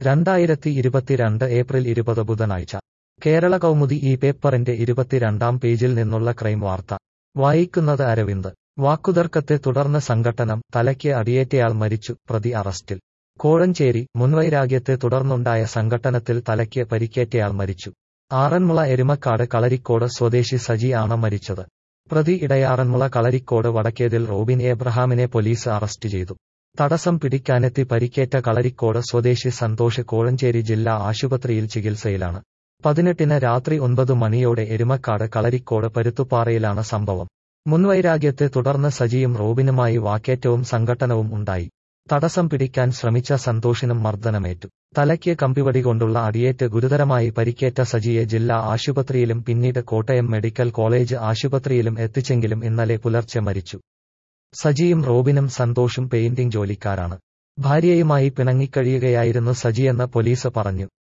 രണ്ടായിരത്തി ഇരുപത്തിരണ്ട് ഏപ്രിൽ ഇരുപത് ബുധനാഴ്ച കേരള കൗമുദി ഈ പേപ്പറിന്റെ ഇരുപത്തിരണ്ടാം പേജിൽ നിന്നുള്ള ക്രൈം വാർത്ത വായിക്കുന്നത് അരവിന്ദ് വാക്കുതർക്കത്തെ തുടർന്ന് സംഘട്ടനം തലയ്ക്ക് അടിയേറ്റയാൾ മരിച്ചു പ്രതി അറസ്റ്റിൽ കോഴഞ്ചേരി മുൻവൈരാഗ്യത്തെ തുടർന്നുണ്ടായ സംഘട്ടനത്തിൽ തലയ്ക്ക് പരിക്കേറ്റയാൾ മരിച്ചു ആറന്മുള എരുമക്കാട് കളരിക്കോട് സ്വദേശി സജി ആണ് മരിച്ചത് പ്രതി ഇടയാറന്മുള കളരിക്കോട് വടക്കേതിൽ റോബിൻ ഏബ്രഹാമിനെ പോലീസ് അറസ്റ്റ് ചെയ്തു തടസ്സം പിടിക്കാനെത്തി പരിക്കേറ്റ കളരിക്കോട് സ്വദേശി സന്തോഷ് കോഴഞ്ചേരി ജില്ലാ ആശുപത്രിയിൽ ചികിത്സയിലാണ് പതിനെട്ടിന് രാത്രി ഒൻപത് മണിയോടെ എരുമക്കാട് കളരിക്കോട് പരുത്തുപാറയിലാണ് സംഭവം മുൻവൈരാഗ്യത്തെ തുടർന്ന് സജിയും റോബിനുമായി വാക്കേറ്റവും സംഘട്ടനവും ഉണ്ടായി തടസ്സം പിടിക്കാൻ ശ്രമിച്ച സന്തോഷിനും മർദ്ദനമേറ്റു തലയ്ക്ക് കമ്പിവടി കൊണ്ടുള്ള അടിയേറ്റ് ഗുരുതരമായി പരിക്കേറ്റ സജിയെ ജില്ലാ ആശുപത്രിയിലും പിന്നീട് കോട്ടയം മെഡിക്കൽ കോളേജ് ആശുപത്രിയിലും എത്തിച്ചെങ്കിലും ഇന്നലെ പുലർച്ചെ മരിച്ചു സജിയും റോബിനും സന്തോഷും പെയിന്റിംഗ് ജോലിക്കാരാണ് ഭാര്യയുമായി പിണങ്ങിക്കഴിയുകയായിരുന്നു സജിയെന്ന് പോലീസ് പറഞ്ഞു